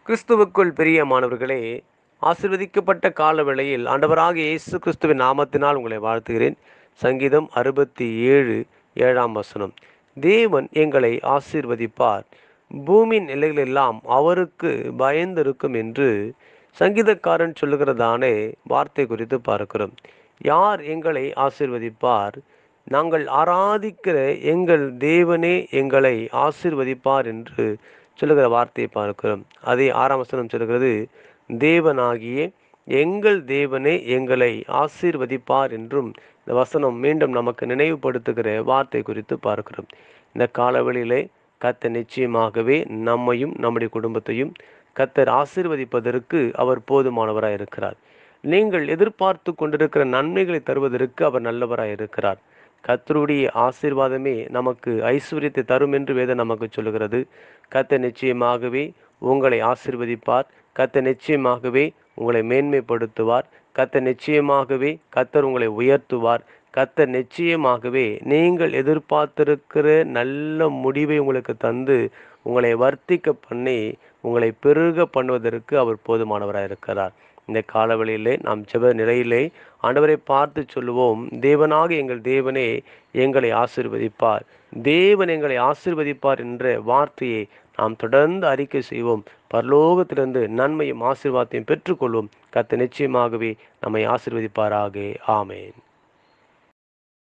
கிறிஸ்துவுக்குள் பிரியமானவர்களே ஆசிர்வதிக்கப்பட்ட கால வேளையில் ஆண்டவராகிய இயேசு கிறிஸ்துவின் நாமத்தினால் உங்களை வாழ்த்துகிறேன் சங்கீதம் அறுபத்தி ஏழு ஏழாம் வசனம் தேவன் எங்களை ஆசீர்வதிப்பார் பூமியின் எல்லைகளெல்லாம் அவருக்கு பயந்திருக்கும் என்று சங்கீதக்காரன் சொல்லுகிறதானே வார்த்தை குறித்து பார்க்கிறோம் யார் எங்களை ஆசீர்வதிப்பார் நாங்கள் ஆராதிக்கிற எங்கள் தேவனே எங்களை ஆசீர்வதிப்பார் என்று சொல்லுகிற வார்த்தையை பார்க்கிறோம் அதே ஆறாம் வசனம் சொல்லுகிறது தேவனாகிய எங்கள் தேவனே எங்களை ஆசீர்வதிப்பார் என்றும் இந்த வசனம் மீண்டும் நமக்கு நினைவுபடுத்துகிற வார்த்தை குறித்து பார்க்கிறோம் இந்த காலவெளியிலே கத்த நிச்சயமாகவே நம்மையும் நம்முடைய குடும்பத்தையும் கத்தர் ஆசீர்வதிப்பதற்கு அவர் போதுமானவராய் இருக்கிறார் நீங்கள் எதிர்பார்த்து கொண்டிருக்கிற நன்மைகளை தருவதற்கு அவர் நல்லவராய் இருக்கிறார் கத்தருடைய ஆசீர்வாதமே நமக்கு ஐஸ்வர்யத்தை தரும் என்று வேதம் நமக்கு சொல்லுகிறது கத்த நிச்சயமாகவே உங்களை ஆசீர்வதிப்பார் கத்த நிச்சயமாகவே உங்களை மேன்மைப்படுத்துவார் கத்த நிச்சயமாகவே கத்தர் உங்களை உயர்த்துவார் கத்தர் நிச்சயமாகவே நீங்கள் எதிர்பார்த்திருக்கிற நல்ல முடிவை உங்களுக்கு தந்து உங்களை வர்த்திக்க பண்ணி உங்களை பெருக பண்ணுவதற்கு அவர் போதுமானவராக இருக்கிறார் இந்த காலவெளியிலே நாம் ஜெப நிலையிலே ஆண்டவரை பார்த்து சொல்லுவோம் தேவனாக எங்கள் தேவனே எங்களை ஆசிர்வதிப்பார் தேவன் எங்களை ஆசிர்வதிப்பார் என்ற வார்த்தையை நாம் தொடர்ந்து அறிக்கை செய்வோம் பரலோகத்திலிருந்து நன்மையும் ஆசீர்வாதத்தையும் பெற்றுக்கொள்வோம் கத்த நிச்சயமாகவே நம்மை ஆசிர்வதிப்பாராக ஆமேன்